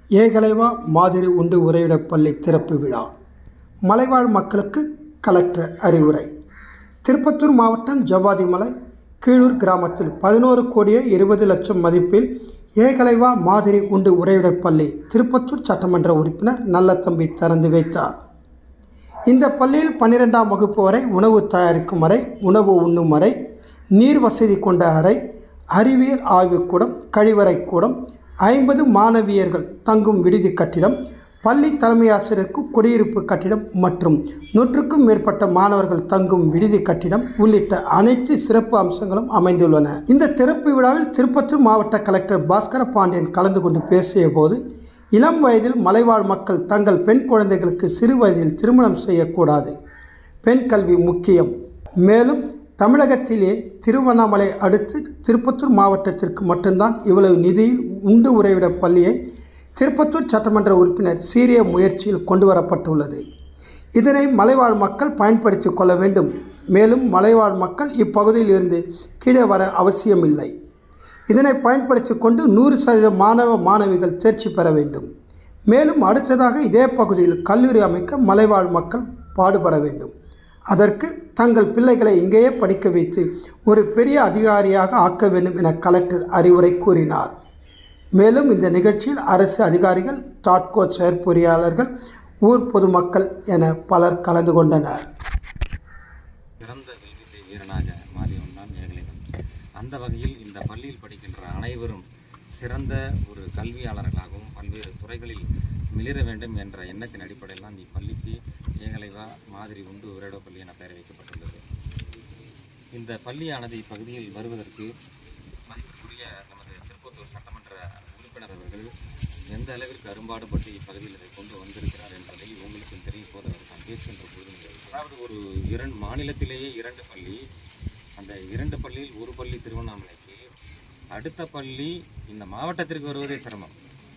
ஏகலைவா மாதிரி உண்டு உறைவிடப் பள்ளி திறப்பு விழா மலைவாழ் மக்களுக்கு கலெக்டர் அறிவுரை திருப்பத்தூர் மாவட்டம் ஜவ்வாதிமலை கீழூர் கிராமத்தில் பதினோரு கோடியே இருபது லட்சம் மதிப்பில் ஏகலைவா மாதிரி உண்டு உறைவிடப் பள்ளி திருப்பத்தூர் சட்டமன்ற உறுப்பினர் நல்லத்தம்பி திறந்து வைத்தார் இந்த பள்ளியில் பன்னிரெண்டாம் வகுப்பு வரை உணவு தயாரிக்கும் அறை உணவு உண்ணும் அறை நீர் வசதி கொண்ட அறை அறிவியல் ஆய்வுக்கூடம் கழிவறைக்கூடம் ஐம்பது மாணவியர்கள் தங்கும் விடுதி கட்டிடம் பள்ளி தலைமையாசிரியருக்கு குடியிருப்பு கட்டிடம் மற்றும் நூற்றுக்கும் மேற்பட்ட மாணவர்கள் தங்கும் விடுதி கட்டிடம் உள்ளிட்ட அனைத்து சிறப்பு அம்சங்களும் அமைந்துள்ளன இந்த திறப்பு விழாவில் திருப்பத்தூர் மாவட்ட கலெக்டர் பாஸ்கர பாண்டியன் கலந்து கொண்டு பேசிய போது இளம் வயதில் மலைவாழ் மக்கள் தங்கள் பெண் குழந்தைகளுக்கு சிறு வயதில் திருமணம் செய்யக்கூடாது பெண் கல்வி முக்கியம் மேலும் தமிழகத்திலே திருவண்ணாமலை அடுத்து திருப்பத்தூர் மாவட்டத்திற்கு மட்டும்தான் இவ்வளவு நிதியில் உண்டு உறைவிட பள்ளியை திருப்பத்தூர் சட்டமன்ற உறுப்பினர் சீரிய முயற்சியில் கொண்டு வரப்பட்டுள்ளது இதனை மலைவாழ் மக்கள் பயன்படுத்தி கொள்ள வேண்டும் மேலும் மலைவாழ் மக்கள் இப்பகுதியில் இருந்து கீழே வர அவசியமில்லை இதனை பயன்படுத்தி கொண்டு நூறு சதவீத மாணவ மாணவிகள் தேர்ச்சி பெற வேண்டும் மேலும் அடுத்ததாக இதே பகுதியில் கல்லூரி அமைக்க மலைவாழ் மக்கள் பாடுபட வேண்டும் அதற்கு தங்கள் பிள்ளைகளை இங்கேயே படிக்க வைத்து ஒரு பெரிய அதிகாரியாக ஆக்க வேண்டும் என கலெக்டர் அறிவுரை கூறினார் மேலும் இந்த நிகழ்ச்சியில் அரசு அதிகாரிகள் டாட்கோ செயற்பொறியாளர்கள் ஊர் பொதுமக்கள் என பலர் கலந்து கொண்டனர் சிறந்த வில்வித்தை வீரனாக மாறியவன் தான் ஏகலைவன் அந்த வகையில் இந்த பள்ளியில் படிக்கின்ற அனைவரும் சிறந்த ஒரு கல்வியாளர்களாகவும் பல்வேறு துறைகளில் மிளிர வேண்டும் என்ற எண்ணத்தின் அடிப்படையில் தான் இப்பள்ளிக்கு ஏகலைவா மாதிரி உண்டு உரையிட பள்ளி என பெயர் வைக்கப்பட்டுள்ளது இந்த பள்ளியானது இப்பகுதியில் வருவதற்கு மதிப்புக்குரிய நமது திருப்பத்தூர் சட்டமன்ற உறுப்பினர் அவர்கள் எந்த அளவிற்கு அரும்பாடுபட்டு இப்பகுதியில் இதை கொண்டு வந்திருக்கிறார் என்பதை உங்களுக்கு தெரியும் போது அவர் நான் பேசுகின்ற போது நீங்கள் அதாவது ஒரு இரண்டு மாநிலத்திலேயே இரண்டு பள்ளி அந்த இரண்டு பள்ளியில் ஒரு பள்ளி திருவண்ணாமலைக்கு அடுத்த பள்ளி இந்த மாவட்டத்திற்கு வருவதே சிரமம்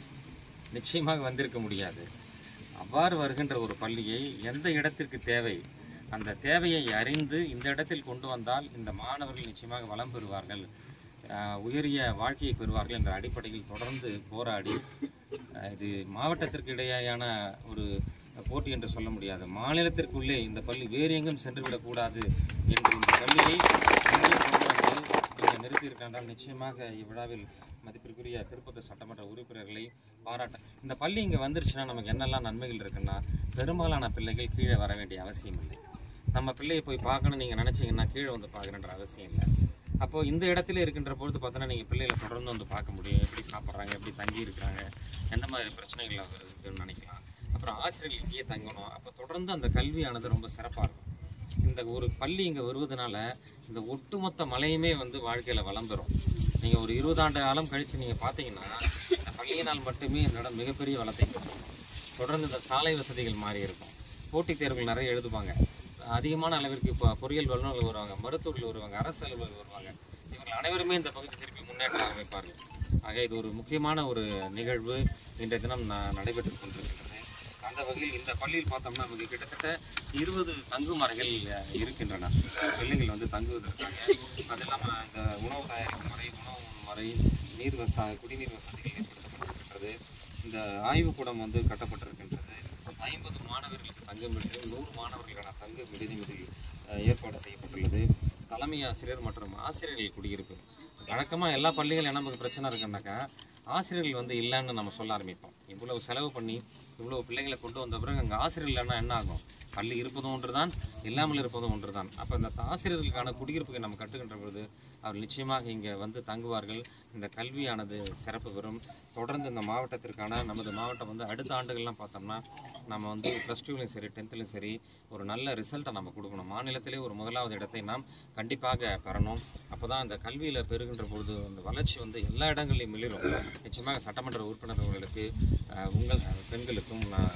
நிச்சயமாக வந்திருக்க முடியாது அவ்வாறு வருகின்ற ஒரு பள்ளியை எந்த இடத்திற்கு தேவை அந்த தேவையை அறிந்து இந்த இடத்தில் கொண்டு வந்தால் இந்த மாணவர்கள் நிச்சயமாக வளம் பெறுவார்கள் ஆஹ் உயரிய வாழ்க்கையை பெறுவார்கள் என்ற அடிப்படையில் தொடர்ந்து போராடி ஆஹ் இது மாவட்டத்திற்கு இடையேயான ஒரு போட்டி என்று சொல்ல முடியாது மாநிலத்திற்குள்ளே இந்த பள்ளி வேறு எங்கும் சென்று விடக்கூடாது என்று இந்த பள்ளியை இங்கே கொண்டு வந்து இங்கே நிறுத்தியிருக்கின்றால் நிச்சயமாக இவ்விழாவில் மதிப்பிற்குரிய திருப்பத்தூர் சட்டமன்ற உறுப்பினர்களை பாராட்ட இந்த பள்ளி இங்கே வந்துருச்சுன்னா நமக்கு என்னெல்லாம் நன்மைகள் இருக்குன்னா பெரும்பாலான பிள்ளைகள் கீழே வர வேண்டிய அவசியம் இல்லை நம்ம பிள்ளையை போய் பார்க்கணும் நீங்கள் நினச்சிங்கன்னா கீழே வந்து பார்க்கணுன்ற அவசியம் இல்லை அப்போது இந்த இடத்துல இருக்கின்ற பொழுது பார்த்தோன்னா நீங்கள் பிள்ளைகளை தொடர்ந்து வந்து பார்க்க முடியும் எப்படி சாப்பிட்றாங்க எப்படி தங்கி இருக்கிறாங்க எந்த மாதிரி பிரச்சனைகள் அவங்க இருக்குன்னு நினைக்கலாம் அப்புறம் ஆசிரியர்கள் இங்கேயே தங்கணும் அப்போ தொடர்ந்து அந்த கல்வியானது ரொம்ப சிறப்பாக இருக்கும் இந்த ஒரு பள்ளி இங்கே வருவதனால இந்த ஒட்டுமொத்த மலையுமே வந்து வாழ்க்கையில் வளம் பெறும் நீங்கள் ஒரு இருபதாண்டு காலம் கழித்து நீங்கள் பார்த்தீங்கன்னா இந்த பள்ளியினால் மட்டுமே என்னிடம் மிகப்பெரிய வளத்தை பெறும் தொடர்ந்து இந்த சாலை வசதிகள் மாறி இருக்கும் போட்டித் தேர்வுகள் நிறைய எழுதுவாங்க அதிகமான அளவிற்கு இப்போ பொறியியல் வல்லுநர்கள் வருவாங்க மருத்துவர்கள் வருவாங்க அரசு அலுவலர்கள் வருவாங்க இவர்கள் அனைவருமே இந்த பகுதி திருப்பி முன்னேற்ற ஆரம்பிப்பார்கள் ஆக இது ஒரு முக்கியமான ஒரு நிகழ்வு இன்றைய தினம் ந- நடைபெற்றுக் கொண்டிருக்கின்றது அந்த வகையில் இந்த பள்ளியில் பார்த்தோம்னா நமக்கு கிட்டத்தட்ட இருபது தங்குமறைகள் அஹ், இருக்கின்றன பிள்ளைகள் வந்து தங்குவதற்காக அது இல்லாமல் இந்த உணவு தயாரிக்கும் முறை உணவு உண்ணும் முறை நீர் வச குடிநீர் வசதிகள் ஏற்படுத்தப்பட்டிருக்கின்றது இந்த ஆய்வுக்கூடம் வந்து கட்டப்பட்டிருக்கின்றது ஐம்பது மாணவர்களுக்கு தங்கும் விடுதி நூறு மாணவர்களுக்கான தங்கு விடுதி இதில் அஹ், ஏற்பாடு செய்யப்பட்டுள்ளது தலைமை ஆசிரியர் மற்றும் ஆசிரியர்கள் குடியிருப்பு வழக்கமாக எல்லா பள்ளிகள் நமக்கு பிரச்சனை இருக்குன்னாக்கா ஆசிரியர்கள் வந்து இல்லைன்னு நம்ம சொல்ல ஆரம்பிப்போம் இவ்வளவு செலவு பண்ணி இவ்வளவு பிள்ளைகளை கொண்டு வந்த பிறகு அங்கே ஆசிரியர் இல்லைன்னா என்ன ஆகும் பள்ளி இருப்பதும் ஒன்று தான் இல்லாமல் இருப்பதும் ஒன்று தான் அப்போ இந்த ஆசிரியர்களுக்கான குடியிருப்புக்கு நம்ம கட்டுகின்ற பொழுது அவர்கள் நிச்சயமாக இங்கே வந்து தங்குவார்கள் இந்த கல்வியானது சிறப்பு பெறும் தொடர்ந்து இந்த மாவட்டத்திற்கான நமது மாவட்டம் வந்து அடுத்த ஆண்டுகள்லாம் பார்த்தோம்னா நம்ம வந்து ப்ளஸ் டூலையும் சரி டென்த்துலையும் சரி ஒரு நல்ல ரிசல்ட்டை நம்ம கொடுக்கணும் மாநிலத்திலே ஒரு முதலாவது இடத்தை நாம் கண்டிப்பாக பெறணும் அப்போ தான் அந்த கல்வியில் பெறுகின்ற பொழுது அந்த வளர்ச்சி வந்து எல்லா இடங்களையும் மிளிரும் நிச்சயமாக சட்டமன்ற உறுப்பினர்களுக்கு அஹ், உங்கள் பெண்களுக்கும் நான்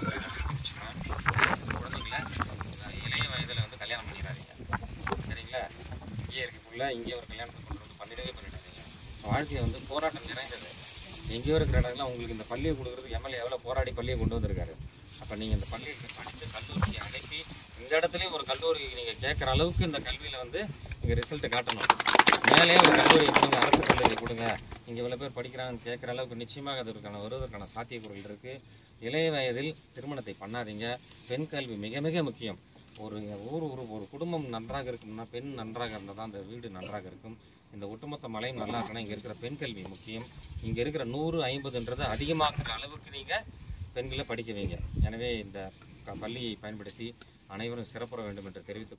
குழந்தைங்கள அஹ், இளைய வயதில் வந்து கல்யாணம் பண்ணிடாதீங்க சரிங்களா இங்கேயே இருக்கக்குள்ள இங்கேயே ஒரு கல்யாணத்தை கொண்டு வந்து பண்ணிடவே பண்ணிடாதீங்க வாழ்க்கை வந்து போராட்டம் நிறைந்தது எங்கேயோ இருக்கிற இடங்கள்லாம் உங்களுக்கு இந்த பள்ளியை கொடுக்குறது எம்எல்ஏ எவ்வளோ போராடி பள்ளியை கொண்டு வந்திருக்காரு அப்போ நீங்கள் இந்த பள்ளியை படித்து கல்லூரியை அனுப்பி இந்த இடத்துலையும் ஒரு கல்லூரி நீங்கள் கேட்குற அளவுக்கு இந்த கல்வியில் வந்து நீங்கள் ரிசல்ட் காட்டணும் மேலே ஒரு கல்லூரியை கொடுங்க அரசு கல்லூரி கொடுங்க இங்கே இவ்வளோ பேர் படிக்கிறாங்கன்னு கேட்குற அளவுக்கு நிச்சயமாக அதற்கான வருவதற்கான சாத்தியக்கூறுகள் இருக்குது இளைய வயதில் திருமணத்தை பண்ணாதீங்க பெண் கல்வி மிக மிக முக்கியம் ஒரு ஊர் ஒரு ஒரு குடும்பம் நன்றாக இருக்கணும்னா பெண் நன்றாக இருந்தால் தான் அந்த வீடு நன்றாக இருக்கும் இந்த ஒட்டுமொத்த மலையும் நல்லா இருக்கணும் இங்கே இருக்கிற பெண் கல்வி முக்கியம் இங்கே இருக்கிற நூறு ஐம்பதுன்றது அதிகமாக்குற அளவுக்கு நீங்கள் பெண்களை படிக்க வைங்க எனவே இந்த க- பள்ளியை பயன்படுத்தி அனைவரும் சிறப்புற வேண்டும் என்று தெரிவித்துக்